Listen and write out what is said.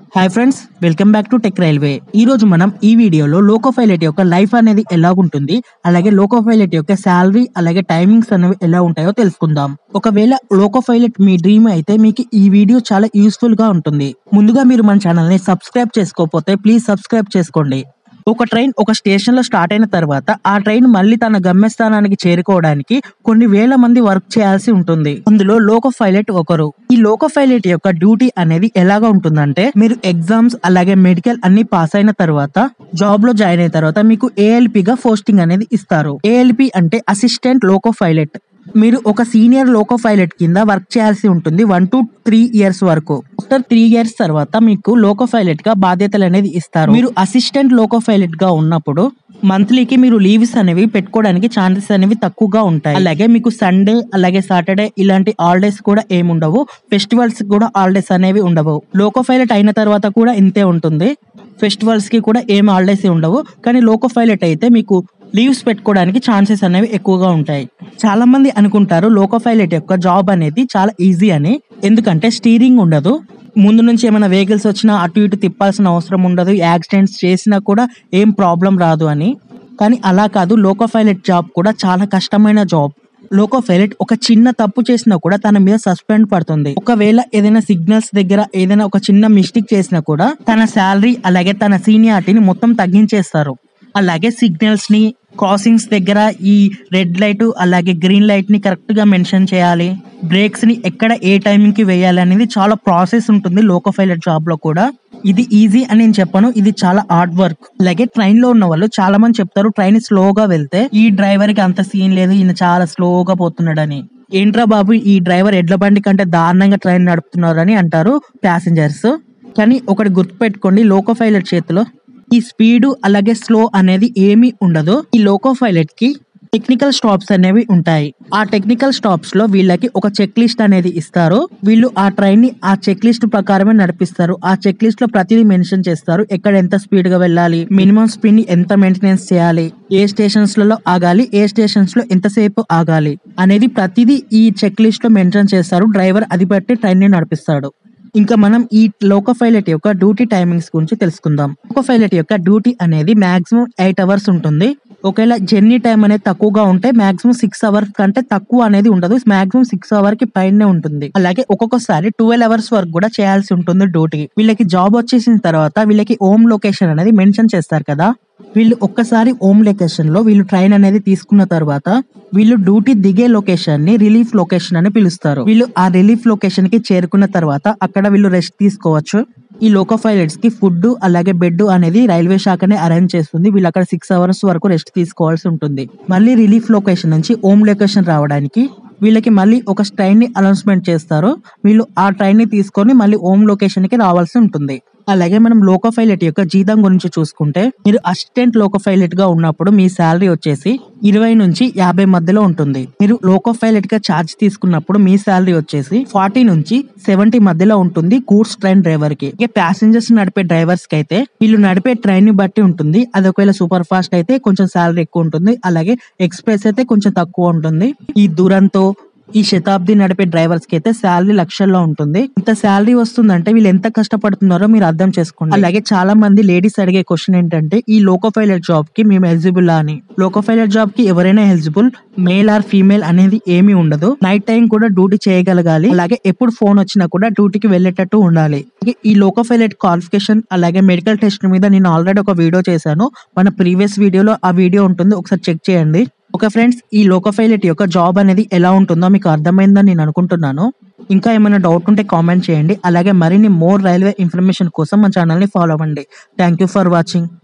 hi friends welcome back to tech railway ఈ రోజు మనం ఈ వీడియోలో లోకో పైలట్ యొక్క లైఫ్ అనేది ఎలా ఉంటుంది అలాగే లోకో పైలట్ యొక్క శాలరీ అలాగే టైమింగ్స్ అనేవి ఎలా ఉంటాయో తెలుసుకుందాం ఒకవేళ లోకో పైలట్ మీ డ్రీమ్ అయితే మీకు ఈ వీడియో చాలా యూస్ఫుల్ గా ఉంటుంది ముందుగా మీరు మన ఛానల్ ని సబ్స్క్రైబ్ చేసుకోకపోతే ప్లీజ్ సబ్స్క్రైబ్ చేసుకోండి ఒక ట్రైన్ ఒక స్టేషన్ లో స్టార్ట్ అయిన తర్వాత ఆ ట్రైన్ మళ్ళీ తన గమ్యస్థానానికి చేరుకోవడానికి కొన్ని వేల మంది వర్క్ చేయాల్సి ఉంటుంది అందులో లోకో పైలట్ ఒకరు ఈ లోకో పైలట్ యొక్క డ్యూటీ అనేది ఎలాగా ఉంటుందంటే మీరు ఎగ్జామ్స్ అలాగే మెడికల్ అన్ని పాస్ అయిన తర్వాత జాబ్ లో జాయిన్ అయిన తర్వాత మీకు ఏఎల్పి గా పోస్టింగ్ అనేది ఇస్తారు ఏఎల్పి అంటే అసిస్టెంట్ లోకో పైలట్ మీరు ఒక సీనియర్ లోకో పైలట్ కింద వర్క్ చేయాల్సి ఉంటుంది వన్ టు త్రీ ఇయర్స్ వరకు ఆఫ్టర్ త్రీ ఇయర్స్ తర్వాత మీకు లోకో పైలట్ గా బాధ్యతలు అనేది ఇస్తారు మీరు అసిస్టెంట్ లోకో పైలట్ గా ఉన్నప్పుడు మంత్లీకి మీరు లీవ్స్ అనేవి పెట్టుకోవడానికి ఛాన్సెస్ అనేవి తక్కువగా ఉంటాయి అలాగే మీకు సండే అలాగే సాటర్డే ఇలాంటి హాలిడేస్ కూడా ఏముండవు ఫెస్టివల్స్ కూడా హాలిడేస్ అనేవి ఉండవు లోకో పైలట్ అయిన తర్వాత కూడా ఇంతే ఉంటుంది ఫెస్టివల్స్ కి కూడా ఏం హాలిడేస్ ఉండవు కానీ లోకో పైలట్ అయితే మీకు లీవ్స్ పెట్టుకోవడానికి ఛాన్సెస్ అనేవి ఎక్కువగా ఉంటాయి చాలా మంది అనుకుంటారు లోకో పైలట్ యొక్క జాబ్ అనేది చాలా ఈజీ అని ఎందుకంటే స్టీరింగ్ ఉండదు ముందు నుంచి ఏమైనా వెహికల్స్ వచ్చినా అటు ఇటు తిప్పాల్సిన అవసరం ఉండదు యాక్సిడెంట్స్ చేసినా కూడా ఏం ప్రాబ్లం రాదు అని కానీ అలా కాదు లోకో పైలట్ జాబ్ కూడా చాలా కష్టమైన జాబ్ లోకో పైలట్ ఒక చిన్న తప్పు చేసినా కూడా తన మీద సస్పెండ్ పడుతుంది ఒకవేళ ఏదైనా సిగ్నల్స్ దగ్గర ఏదైనా ఒక చిన్న మిస్టేక్ చేసినా కూడా తన శాలరీ అలాగే తన సీనియారిటీని మొత్తం తగ్గించేస్తారు అలాగే సిగ్నల్స్ ని క్రాసింగ్స్ దగ్గర ఈ రెడ్ లైట్ అలాగే గ్రీన్ లైట్ ని కరెక్ట్ గా మెన్షన్ చేయాలి బ్రేక్స్ ని ఎక్కడ ఏ టైమింగ్ కి వేయాలి అనేది చాలా ప్రాసెస్ ఉంటుంది లోకో పైలట్ జాబ్ లో కూడా ఇది ఈజీ అని నేను చెప్పను ఇది చాలా హార్డ్ వర్క్ అలాగే ట్రైన్ లో ఉన్న వాళ్ళు చాలా మంది చెప్తారు ట్రైన్ స్లోగా వెళ్తే ఈ డ్రైవర్ కి అంత సీన్ లేదు ఈయన చాలా స్లోగా పోతున్నాడని ఏంట్రా బాబు ఈ డ్రైవర్ ఎడ్ల బండి కంటే దారుణంగా ట్రైన్ నడుపుతున్నారు అని అంటారు ప్యాసింజర్స్ కానీ ఒకటి గుర్తుపెట్టుకోండి లోకో పైలట్ చేతిలో ఈ స్పీడ్ అలాగే స్లో అనేది ఏమీ ఉండదు ఈ లోకో పైలట్ కి టెక్నికల్ స్టాప్స్ అనేవి ఉంటాయి ఆ టెక్నికల్ స్టాప్స్ లో వీళ్ళకి ఒక చెక్ లిస్ట్ అనేది ఇస్తారు వీళ్ళు ఆ ట్రైన్ ని ఆ చెక్ లిస్ట్ ప్రకారమే నడిపిస్తారు ఆ చెక్ లిస్ట్ లో ప్రతిదీ మెన్షన్ చేస్తారు ఎక్కడ ఎంత స్పీడ్ గా వెళ్ళాలి మినిమం స్పీడ్ ని ఎంత మెయింటెనెన్స్ చేయాలి ఏ స్టేషన్స్ లలో ఆగాలి ఏ స్టేషన్స్ లో ఎంతసేపు ఆగాలి అనేది ప్రతిదీ ఈ చెక్ లిస్ట్ లో మెన్షన్ చేస్తారు డ్రైవర్ అది బట్టి ట్రైన్ ని నడిపిస్తాడు ఇంకా మనం ఈ లోకో పైలట్ యొక్క డ్యూటీ టైమింగ్స్ గురించి తెలుసుకుందాం లోకో పైలట్ యొక్క డ్యూటీ అనేది మాక్సిమం ఎయిట్ అవర్స్ ఉంటుంది ఒకవేళ జర్నీ టైం అనేది తక్కువగా ఉంటే మాక్సిమం సిక్స్ అవర్స్ కంటే తక్కువ అనేది ఉండదు మాక్సిమం సిక్స్ అవర్ కి పైనే ఉంటుంది అలాగే ఒక్కొక్కసారి ట్వెల్వ్ అవర్స్ వరకు కూడా చేయాల్సి ఉంటుంది డ్యూటీ వీళ్ళకి జాబ్ వచ్చేసిన తర్వాత వీళ్ళకి హోమ్ లొకేషన్ అనేది మెన్షన్ చేస్తారు కదా వీళ్ళు ఒక్కసారి హోమ్ లొకేషన్ లో వీళ్ళు ట్రైన్ అనేది తీసుకున్న తర్వాత వీళ్ళు డ్యూటీ దిగే లొకేషన్ ని రిలీఫ్ లొకేషన్ అని పిలుస్తారు వీళ్ళు ఆ రిలీఫ్ లొకేషన్ కి చేరుకున్న తర్వాత అక్కడ వీళ్ళు రెస్ట్ తీసుకోవచ్చు ఈ లోకో పైలట్స్ కి ఫుడ్ అలాగే బెడ్ అనేది రైల్వే శాఖనే అరేంజ్ చేస్తుంది వీళ్ళు అక్కడ సిక్స్ అవర్స్ వరకు రెస్ట్ తీసుకోవాల్సి ఉంటుంది మళ్ళీ రిలీఫ్ లొకేషన్ నుంచి హోమ్ లొకేషన్ రావడానికి వీళ్ళకి మళ్ళీ ఒక ట్రైన్ ని అనౌన్స్మెంట్ చేస్తారు వీళ్ళు ఆ ట్రైన్ ని తీసుకొని మళ్ళీ హోమ్ లొకేషన్ కి రావాల్సి ఉంటుంది అలాగే మనం లోకో పైలట్ యొక్క జీతం గురించి చూసుకుంటే మీరు అసిస్టెంట్ లోకో పైలట్ గా ఉన్నప్పుడు మీ శాలరీ వచ్చేసి ఇరవై నుంచి యాభై మధ్యలో ఉంటుంది మీరు లోకో పైలట్ గా ఛార్జ్ తీసుకున్నప్పుడు మీ శాలరీ వచ్చేసి ఫార్టీ నుంచి సెవెంటీ మధ్యలో ఉంటుంది గూడ్స్ ట్రైన్ డ్రైవర్ కి ఇక ప్యాసింజర్స్ నడిపే డ్రైవర్స్ కి అయితే వీళ్ళు నడిపే ట్రైన్ ని బట్టి ఉంటుంది అది ఒకవేళ సూపర్ ఫాస్ట్ అయితే కొంచెం శాలరీ ఎక్కువ ఉంటుంది అలాగే ఎక్స్ప్రెస్ అయితే కొంచెం తక్కువ ఉంటుంది ఈ దూరంతో ఈ శతాబ్ది నడిపే డ్రైవర్స్ కి అయితే శాలరీ లక్షల్లో ఉంటుంది ఇంత శాలరీ వస్తుందంటే వీళ్ళు ఎంత కష్టపడుతున్నారో మీరు అర్థం చేసుకోండి అలాగే చాలా మంది లేడీస్ అడిగే క్వశ్చన్ ఏంటంటే ఈ లోకో పైలట్ జాబ్ కి మేము ఎలిజిబుల్ అని లోకో పైలట్ జాబ్ కి ఎవరైనా ఎలిజిబుల్ మేల్ ఆర్ ఫీమేల్ అనేది ఏమీ ఉండదు నైట్ టైం కూడా డ్యూటీ చేయగలగాలి అలాగే ఎప్పుడు ఫోన్ వచ్చినా కూడా డ్యూటీకి వెళ్ళేటట్టు ఉండాలి ఈ లోకో పైలట్ క్వాలిఫికేషన్ అలాగే మెడికల్ టెస్ట్ మీద నేను ఆల్రెడీ ఒక వీడియో చేశాను మన ప్రీవియస్ వీడియోలో ఆ వీడియో ఉంటుంది ఒకసారి చెక్ చేయండి ఓకే ఫ్రెండ్స్ ఈ లోకో పైలట్ యొక్క జాబ్ అనేది ఎలా ఉంటుందో మీకు అర్థమైందని నేను అనుకుంటున్నాను ఇంకా ఏమైనా డౌట్ ఉంటే కామెంట్ చేయండి అలాగే మరిన్ని మోర్ రైల్వే ఇన్ఫర్మేషన్ కోసం మా ఛానల్ని ఫాలో అవ్వండి థ్యాంక్ యూ ఫర్ వాచింగ్